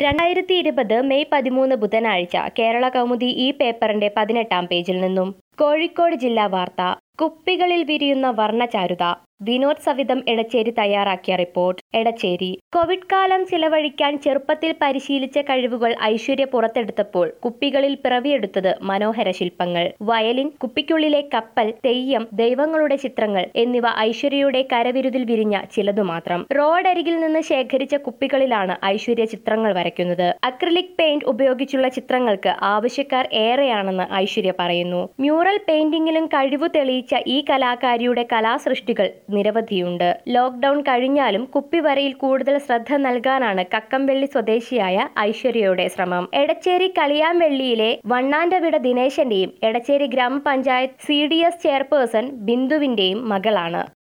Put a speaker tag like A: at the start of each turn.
A: രണ്ടായിരത്തി ഇരുപത് മെയ് പതിമൂന്ന് ബുധനാഴ്ച കേരള കൗമുദി ഈ പേപ്പറിന്റെ പതിനെട്ടാം പേജിൽ നിന്നും കോഴിക്കോട് ജില്ലാ വാർത്ത കുപ്പികളിൽ വിരിയുന്ന വർണ്ണചാരുത വിനോദ് സവിതം എടച്ചേരി തയ്യാറാക്കിയ റിപ്പോർട്ട് എടച്ചേരി കോവിഡ് കാലം ചിലവഴിക്കാൻ ചെറുപ്പത്തിൽ പരിശീലിച്ച കഴിവുകൾ ഐശ്വര്യ പുറത്തെടുത്തപ്പോൾ കുപ്പികളിൽ പിറവിയെടുത്തത് മനോഹര ശില്പങ്ങൾ വയലിൻ കുപ്പിക്കുള്ളിലെ കപ്പൽ തെയ്യം ദൈവങ്ങളുടെ ചിത്രങ്ങൾ എന്നിവ ഐശ്വര്യയുടെ കരവിരുതിൽ വിരിഞ്ഞ ചിലതു മാത്രം റോഡരികിൽ നിന്ന് ശേഖരിച്ച കുപ്പികളിലാണ് ഐശ്വര്യ ചിത്രങ്ങൾ വരയ്ക്കുന്നത് അക്രിലിക് പെയിന്റ് ഉപയോഗിച്ചുള്ള ചിത്രങ്ങൾക്ക് ആവശ്യക്കാർ ഏറെയാണെന്ന് ഐശ്വര്യ പറയുന്നു മ്യൂറൽ പെയിന്റിംഗിലും കഴിവ് തെളിയിച്ച ഈ കലാകാരിയുടെ കലാസൃഷ്ടികൾ നിരവധിയുണ്ട് ലോക്ക്ഡൌൺ കഴിഞ്ഞാലും കുപ്പിവരയിൽ കൂടുതൽ ശ്രദ്ധ നൽകാനാണ് കക്കംവെള്ളി സ്വദേശിയായ ഐശ്വര്യയുടെ ശ്രമം എടച്ചേരി കളിയാംവെള്ളിയിലെ വണ്ണാന്റവിട ദിനേശന്റെയും എടച്ചേരി ഗ്രാമപഞ്ചായത്ത് സി ഡി എസ് ചെയർപേഴ്സൺ ബിന്ദുവിന്റെയും മകളാണ്